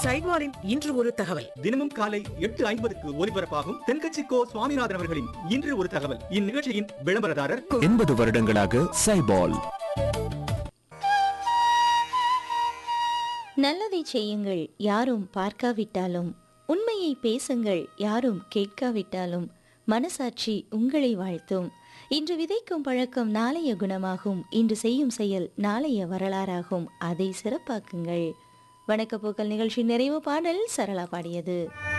சைட்வாரின் இன்று ஒரு தகவல் தினமும் காலை எட்டு ஐம்பதுக்கு ஒலிபரப்பாகும் தென்கட்சி கோ சுவாமிநாதன் அவர்களின் இன்று ஒரு தகவல் இந்நிகழ்ச்சியின் விளம்பரதாரர் எண்பது வருடங்களாக சைபால் நல்லதை செய்யுங்கள் யாரும் பார்க்காவிட்டாலும் உண்மையை பேசுங்கள் யாரும் கேட்காவிட்டாலும் மனசாட்சி உங்களை வாழ்த்தும் இன்று விதைக்கும் பழக்கம் நாளைய குணமாகும் இன்று செய்யும் செயல் நாளைய வரலாறாகும் அதை சிறப்பாக்குங்கள் வணக்கப்போக்கல் நிகழ்ச்சி நிறைவு பாடல் சரளா பாடியது